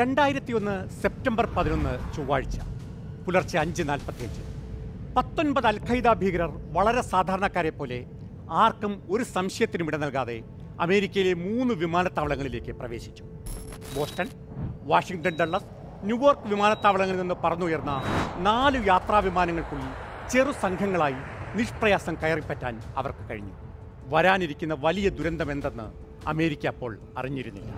രണ്ടായിരത്തി ഒന്ന് സെപ്റ്റംബർ പതിനൊന്ന് ചൊവ്വാഴ്ച പുലർച്ചെ അഞ്ച് നാൽപ്പത്തിയഞ്ച് പത്തൊൻപത് അൽഖൈദ ഭീകരർ വളരെ സാധാരണക്കാരെ പോലെ ആർക്കും ഒരു സംശയത്തിനും ഇട നൽകാതെ അമേരിക്കയിലെ മൂന്ന് വിമാനത്താവളങ്ങളിലേക്ക് പ്രവേശിച്ചു ബോസ്റ്റൺ വാഷിംഗ്ടൺ ഡള്ളസ് ന്യൂയോർക്ക് വിമാനത്താവളങ്ങളിൽ നിന്ന് പറന്നുയർന്ന നാല് യാത്രാ വിമാനങ്ങൾക്കുള്ളിൽ ചെറു സംഘങ്ങളായി നിഷ്പ്രയാസം കയറിപ്പറ്റാൻ അവർക്ക് കഴിഞ്ഞു വരാനിരിക്കുന്ന വലിയ ദുരന്തമെന്തെന്ന് അമേരിക്ക അപ്പോൾ അറിഞ്ഞിരുന്നില്ല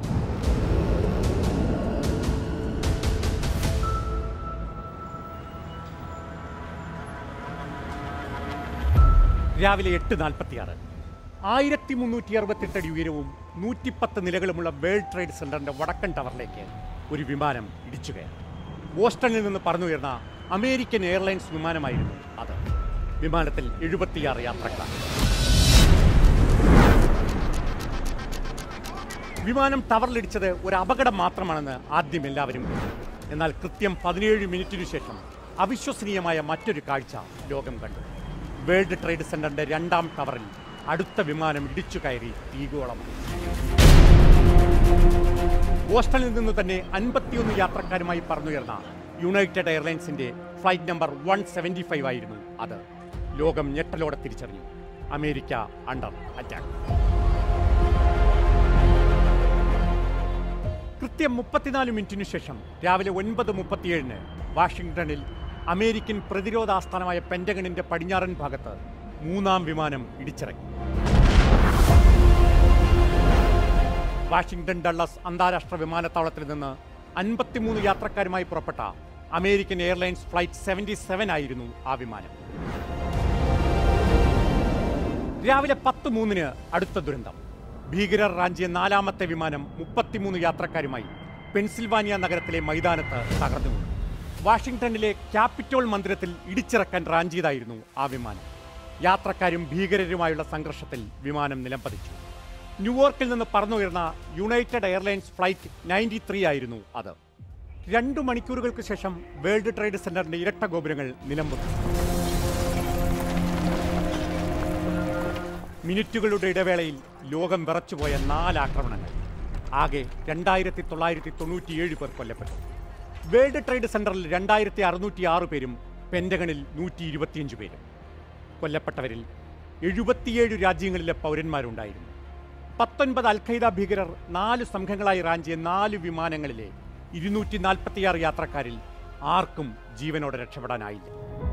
രാവിലെ എട്ട് നാൽപ്പത്തിയാറ് ആയിരത്തി മുന്നൂറ്റി അറുപത്തെട്ട് അടി ഉയരവും നൂറ്റിപ്പത്ത് നിലകളുമുള്ള വേൾഡ് ട്രേഡ് സെന്ററിന്റെ വടക്കൻ ടവറിലേക്ക് ഒരു വിമാനം ഇടിച്ചു കയറി ബോസ്റ്റണിൽ നിന്ന് പറന്നുയർന്ന അമേരിക്കൻ എയർലൈൻസ് വിമാനമായിരുന്നു അത് വിമാനത്തിൽ എഴുപത്തിയാറ് യാത്രക്കാർ വിമാനം ടവറിലിടിച്ചത് ഒരു അപകടം മാത്രമാണെന്ന് ആദ്യം എല്ലാവരും കരുതി. എന്നാൽ കൃത്യം പതിനേഴ് മിനിറ്റിനു ശേഷം അവിശ്വസനീയമായ മറ്റൊരു കാഴ്ച ലോകം കണ്ടു വേൾഡ് ട്രേഡ് സെന്ററിന്റെ രണ്ടാം ടവറിൽ അടുത്ത വിമാനം ഇടിച്ചു കയറി തീഗോളമായി ബോസ്റ്റണിൽ നിന്ന് തന്നെ അൻപത്തിയൊന്ന് യാത്രക്കാരുമായി പറന്നുയർന്ന യുണൈറ്റഡ് എയർലൈൻസിന്റെ flight number one seventy five ആയിരുന്നു അത് ലോകം ഞെട്ടലോടെ തിരിച്ചറിഞ്ഞു അമേരിക്ക അണ്ടർ അറ്റാക്ക് കൃത്യം മുപ്പത്തിനാല് മിനിറ്റിനു ശേഷം രാവിലെ ഒൻപത് മുപ്പത്തിയേഴിന് വാഷിംഗ്ടണിൽ അമേരിക്കൻ പ്രതിരോധ ആസ്ഥാനമായ പെന്റഗണിന്റെ പടിഞ്ഞാറൻ ഭാഗത്ത് മൂന്നാം വിമാനം ഇടിച്ചിറങ്ങി വാഷിംഗ്ടൺ ഡള്ളസ് അന്താരാഷ്ട്ര വിമാനത്താവളത്തിൽ നിന്ന് അൻപത്തിമൂന്ന് യാത്രക്കാരുമായി പുറപ്പെട്ട American Airlines flight seventy seven ആയിരുന്നു ആ വിമാനം രാവിലെ പത്ത് മൂന്നിന് അടുത്ത ദുരന്തം ഭീകരർ റാഞ്ചിയ നാലാമത്തെ വിമാനം മുപ്പത്തിമൂന്ന് യാത്രക്കാരുമായി പെൻസിൽവാനിയ നഗരത്തിലെ മൈതാനത്ത് തകർന്നു വീണു. വാഷിംഗ്ടണിലെ ക്യാപിറ്റോൾ മന്ദിരത്തിൽ ഇടിച്ചിറക്കാൻ റാഞ്ചിയതായിരുന്നു ആ വിമാനം യാത്രക്കാരും ഭീകരരുമായുള്ള സംഘർഷത്തിൽ വിമാനം നിലംപതിച്ചു ന്യൂയോർക്കിൽ നിന്ന് പറന്നുയർന്ന United Airlines flight ninety three ആയിരുന്നു അത് രണ്ടു മണിക്കൂറുകൾക്ക് ശേഷം വേൾഡ് ട്രേഡ് സെന്ററിന്റെ ഇരട്ട ഗോപുരങ്ങൾ നിലംപൊത്തി മിനിറ്റുകളുടെ ഇടവേളയിൽ ലോകം വിറച്ചുപോയ നാല് ആക്രമണങ്ങൾ ആകെ രണ്ടായിരത്തി തൊള്ളായിരത്തി തൊണ്ണൂറ്റിയേഴ് പേർ കൊല്ലപ്പെട്ടു വേൾഡ് ട്രേഡ് സെന്ററിൽ രണ്ടായിരത്തി അറുന്നൂറ്റി ആറ് പേരും പെന്റഗണിൽ നൂറ്റി ഇരുപത്തിയഞ്ച് പേരും കൊല്ലപ്പെട്ടവരിൽ എഴുപത്തിയേഴ് രാജ്യങ്ങളിലെ പൗരന്മാരുണ്ടായിരുന്നു പത്തൊൻപത് അൽഖൈദ ഭീകരർ നാല് സംഘങ്ങളായി റാഞ്ചിയ നാല് വിമാനങ്ങളിലെ ഇരുന്നൂറ്റി നാൽപ്പത്തിയാറ് യാത്രക്കാരിൽ ആർക്കും ജീവനോടെ രക്ഷപ്പെടാനായില്ല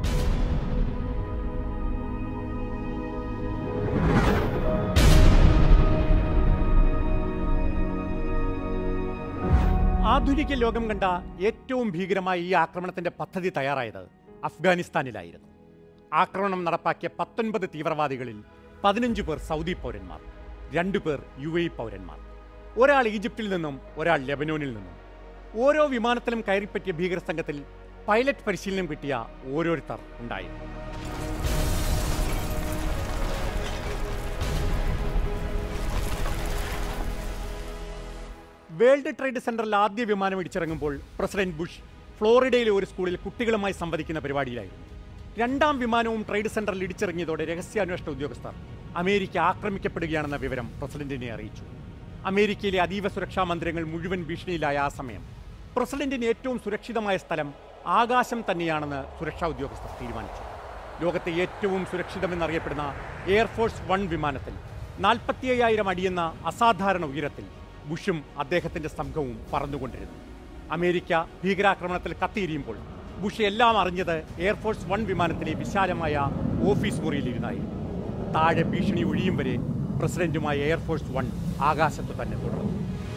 ആധുനിക ലോകം കണ്ട ഏറ്റവും ഭീകരമായ ഈ ആക്രമണത്തിന്റെ പദ്ധതി തയ്യാറായത് അഫ്ഗാനിസ്ഥാനിലായിരുന്നു ആക്രമണം നടപ്പാക്കിയ പത്തൊൻപത് തീവ്രവാദികളിൽ പതിനഞ്ച് പേർ സൗദി പൗരന്മാർ രണ്ടുപേർ യു എ പൗരന്മാർ ഒരാൾ ഈജിപ്തിൽ നിന്നും ഒരാൾ ലെബനോനിൽ നിന്നും ഓരോ വിമാനത്തിലും കയറിപ്പറ്റിയ ഭീകര സംഘത്തിൽ പൈലറ്റ് പരിശീലനം കിട്ടിയ ഓരോരുത്തർ ഉണ്ടായിരുന്നു വേൾഡ് ട്രേഡ് സെന്ററിൽ ആദ്യ വിമാനം ഇടിച്ചിറങ്ങുമ്പോൾ പ്രസിഡന്റ് ബുഷ് ഫ്ലോറിഡയിലെ ഒരു സ്കൂളിൽ കുട്ടികളുമായി സംവദിക്കുന്ന പരിപാടിയിലായിരുന്നു രണ്ടാം വിമാനവും ട്രേഡ് സെന്ററിൽ ഇടിച്ചിറങ്ങിയതോടെ രഹസ്യാന്വേഷണ ഉദ്യോഗസ്ഥർ അമേരിക്ക ആക്രമിക്കപ്പെടുകയാണെന്ന വിവരം പ്രസിഡന്റിനെ അറിയിച്ചു അമേരിക്കയിലെ അതീവ സുരക്ഷാ മന്ദിരങ്ങൾ മുഴുവൻ ഭീഷണിയിലായ ആ സമയം പ്രസിഡന്റിന് ഏറ്റവും സുരക്ഷിതമായ സ്ഥലം ആകാശം തന്നെയാണെന്ന് സുരക്ഷാ ഉദ്യോഗസ്ഥർ തീരുമാനിച്ചു ലോകത്തെ ഏറ്റവും സുരക്ഷിതമെന്നറിയപ്പെടുന്ന എയർഫോഴ്സ് വൺ വിമാനത്തിൽ നാൽപ്പത്തി അയ്യായിരം അടിയെന്ന അസാധാരണ ഉയരത്തിൽ ബുഷും അദ്ദേഹത്തിന്റെ സംഘവും പറന്നുകൊണ്ടിരുന്നു അമേരിക്ക ഭീകരാക്രമണത്തിൽ കത്തിയിരിയുമ്പോൾ ബുഷ് എല്ലാം അറിഞ്ഞത് എയർഫോഴ്സ് വൺ വിമാനത്തിലെ വിശാലമായ ഓഫീസ് മുറിയിലിരുന്നായിരുന്നു താഴെ ഭീഷണി ഒഴിയും വരെ പ്രസിഡന്റുമായ എയർഫോഴ്സ് വൺ ആകാശത്ത് തന്നെ തുടർന്നു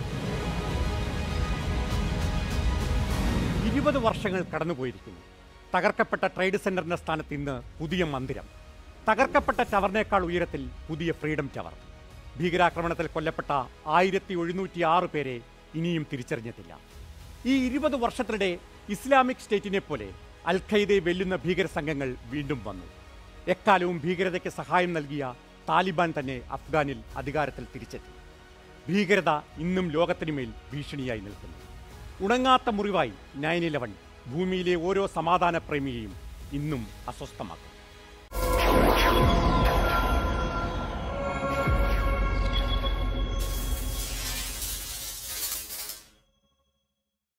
ഇരുപത് വർഷങ്ങൾ കടന്നുപോയിരിക്കുന്നു തകർക്കപ്പെട്ട ട്രേഡ് സെന്ററിന്റെ സ്ഥാനത്ത് ഇന്ന് പുതിയ മന്ദിരം തകർക്കപ്പെട്ട ടവറിനേക്കാൾ ഉയരത്തിൽ പുതിയ ഫ്രീഡം ടവർ ഭീകരാക്രമണത്തിൽ കൊല്ലപ്പെട്ട ആയിരത്തി എഴുന്നൂറ്റി ആറ് പേരെ ഇനിയും തിരിച്ചറിഞ്ഞിട്ടില്ല ഈ ഇരുപത് വർഷത്തിനിടെ ഇസ്ലാമിക് സ്റ്റേറ്റിനെ പോലെ അൽ ഖൈദയെ വെല്ലുന്ന ഭീകര സംഘങ്ങൾ വീണ്ടും വന്നു എക്കാലവും ഭീകരതയ്ക്ക് സഹായം നൽകിയ താലിബാൻ തന്നെ അഫ്ഗാനിൽ അധികാരത്തിൽ തിരിച്ചെത്തി ഭീകരത ഇന്നും ലോകത്തിനുമേൽ ഭീഷണിയായി നിൽക്കുന്നു ഉണങ്ങാത്ത മുറിവായി നയൻ ഇലവൻ ഭൂമിയിലെ ഓരോ സമാധാന പ്രേമിയെയും ഇന്നും അസ്വസ്ഥമാക്കും